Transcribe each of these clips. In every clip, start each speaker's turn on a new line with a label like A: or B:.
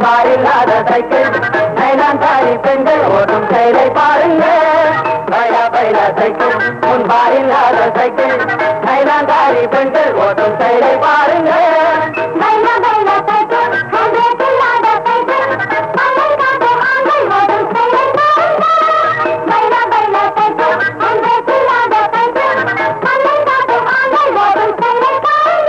A: முன்பாரில்லாத cycle நைலாந்தாரி பெண்கள் ஓடும் செயலை பாருங்க பைலா பைலா சைக்கிள் முன்பாரில்லாத சைக்கிள் நைலாந்தாரி பெண்கள் ஓடும் செயலை பாருங்க
B: பைலா பைலா சைக்கிள் ஹண்ட்ரட் இல்லாத சைக்கிள் பழைக்காத ஆண்கள் ஓடும் செயலை பாருங்க பைலா பைலா சைக்கிள் ஹண்ட்ரட் இல்லாத சைக்கிள் பழைக்காத ஆண்கள் ஓடும் செயலை பாருங்க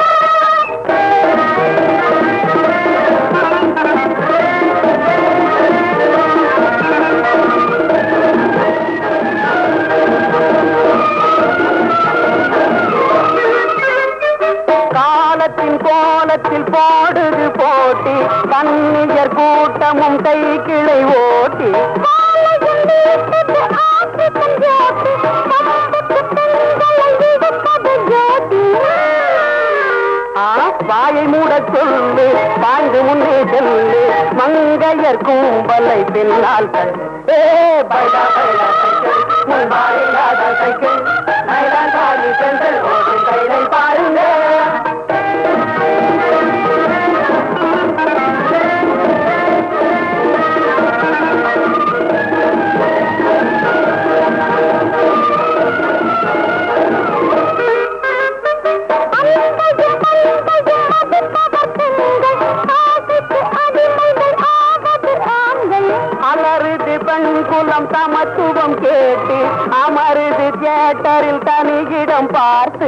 A: காலத்தின் கோலத்தில் போடுது போட்டி கண்ணியர் கூட்டமும் கை கிளை ஓட்டி ஆ, வாயை மூட சொல்லு பாய்ந்து முன்னே செல்லு மங்கையர் கும்பலை பின்னால் தள்ளு. ஏ பைலா பைலா சைக்கிள் முன்பாயில்லாத சைக்கிள் நைலாந்தாரி பெண்கள் ஓடும் கைலை பாருங்க அலறுது பெண் குலம் சமத்துவம் கேட்டு அமருது தியேட்டரில் தனியிடம் பார்த்து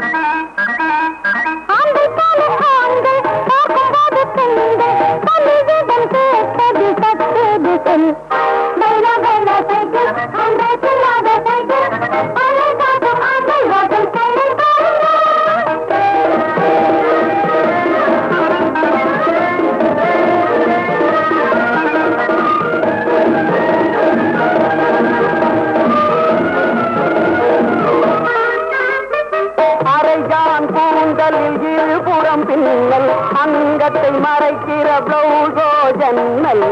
A: அரைஜான் கூந்தலில் இருபுறம் பின்னல் அங்கத்தை மறைக்கிற பிளவுசோ ஜன்னல்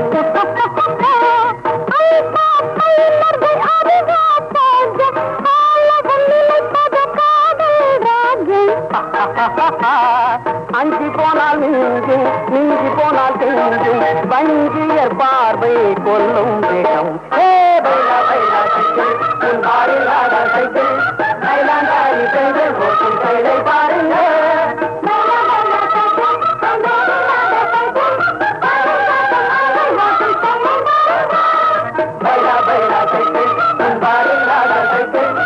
A: அஞ்சி போனால் மிஞ்சும் மிஞ்சி போனால் கெஞ்சும் வஞ்சியர் பார்வை கொல்லும் வேகம் ஏ பைலா பைலா சைக்கிள் உன் பாரில்லாத சைக்கிள் நைலாந்தாரி பெண்கள் ஓட்டும் செயலை பாருங்க பைலா பைலா சைக்கிள் உன் பாரில்லாத சைக்கிள்